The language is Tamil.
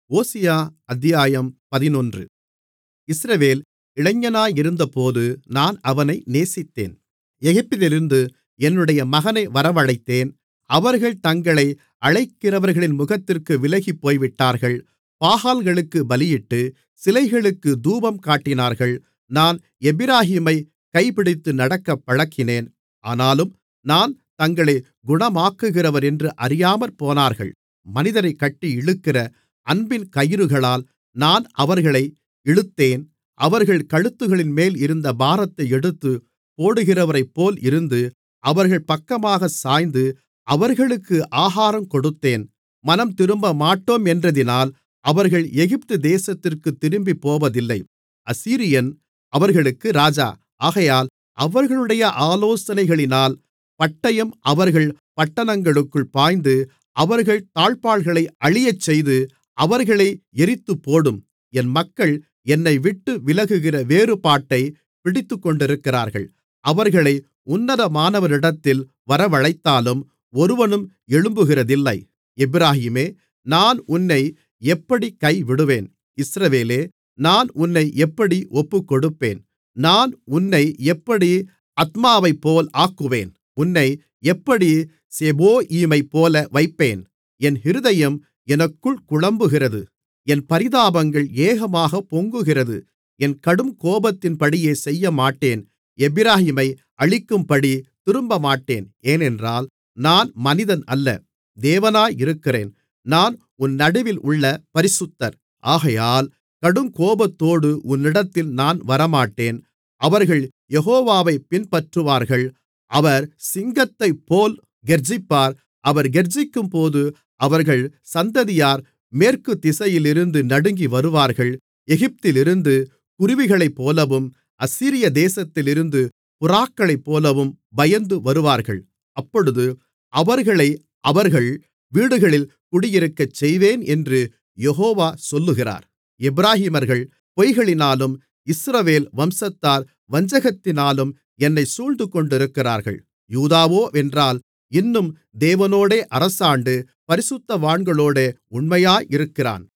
ஓசியா அத்தியாயம் பதினொன்று இஸ்ரவேல் இளைஞனாயிருந்தபோது நான் அவனை நேசித்தேன் எகிப்திலிருந்து என்னுடைய மகனை வரவழைத்தேன் அவர்கள் தங்களை அழைக்கிறவர்களின் முகத்திற்கு விலகிப்போய்விட்டார்கள் பாகால்களுக்குப் பலியிட்டு சிலைகளுக்குத் தூபம் காட்டினார்கள் நான் எப்பிராயீமைக் கைபிடித்து நடக்கப் பழக்கினேன் ஆனாலும் நான் தங்களைக் குணமாக்குகிறவரென்று அறியாமற்போனார்கள் மனிதரைக் கட்டி இழுக்கிற அன்பின் கயிறுகளால் நான் அவர்களை இழுத்தேன் அவர்கள் கழுத்துகளின்மேல் இருந்த பாரத்தை எடுத்துப் போடுகிறவரைப்போல் இருந்து அவர்கள் பக்கமாகச் சாய்ந்து அவர்களுக்கு ஆகாரம் கொடுத்தேன் மனம்திரும்பமாட்டோம் என்றதினால் அவர்கள் எகிப்து தேசத்திற்குத் திரும்பிப்போவதில்லை அசீரியன் அவர்களுக்கு ராஜா ஆகையால் அவர்களுடைய ஆலோசனைகளினால் பட்டயம் அவர்கள் பட்டணங்களுக்குள் பாய்ந்து அவர்கள் தாழ்ப்பாள்களை அழியச்செய்து அவர்களை எரித்துப்போடும் என் மக்கள் என்னைவிட்டு விலகுகிற வேறுபாட்டைப் பிடித்துக்கொண்டிருக்கிறார்கள் அவர்களை உன்னதமானவரிடத்தில் வரவழைத்தாலும் ஒருவனும் எழும்புகிறதில்லை எப்பிராயீமே நான் உன்னை எப்படிக் கைவிடுவேன் இஸ்ரவேலே நான் உன்னை எப்படி ஒப்புக்கொடுப்பேன் நான் உன்னை எப்படி அத்மாவைப்போல் ஆக்குவேன் உன்னை எப்படி செபோயீமைப்போல வைப்பேன் என் இருதயம் எனக்குள் குழம்புகிறது என் பரிதாபங்கள் ஏகமாகப் பொங்குகிறது என் கடுங்கோபத்தின்படியே செய்யமாட்டேன் எப்பிராயீமை அழிக்கும்படி திரும்பமாட்டேன் ஏனென்றால் நான் மனிதன் அல்ல தேவனாயிருக்கிறேன் நான் உன் நடுவில் உள்ள பரிசுத்தர் ஆகையால் கடுங்கோபத்தோடு உன்னிடத்தில் நான் வரமாட்டேன் அவர்கள் யெகோவாவைப் பின்பற்றுவார்கள் அவர் சிங்கத்தைப்போல் கெர்ச்சிப்பார் அவர் கெர்ச்சிக்கும்போது அவர்கள் சந்ததியார் மேற்கு திசையிலிருந்து நடுங்கி வருவார்கள் எகிப்திலிருந்து குருவிகளைப்போலவும் அசீரியா தேசத்திலிருந்து புறாக்களைப்போலவும் பயந்து வருவார்கள் அப்பொழுது அவர்களை அவர்கள் வீடுகளில் குடியிருக்கச் செய்வேன் என்று யெகோவா சொல்லுகிறார் எப்பிராயீமர்கள் பொய்களினாலும் இஸ்ரவேல் வம்சத்தார் வஞ்சகத்தினாலும் என்னைச் சூழ்ந்துகொண்டிருக்கிறார்கள் யூதாவோவென்றால் இன்னும் தேவனோடே அரசாண்டு பரிசுத்தவான்களோடே உண்மையாயிருக்கிறான்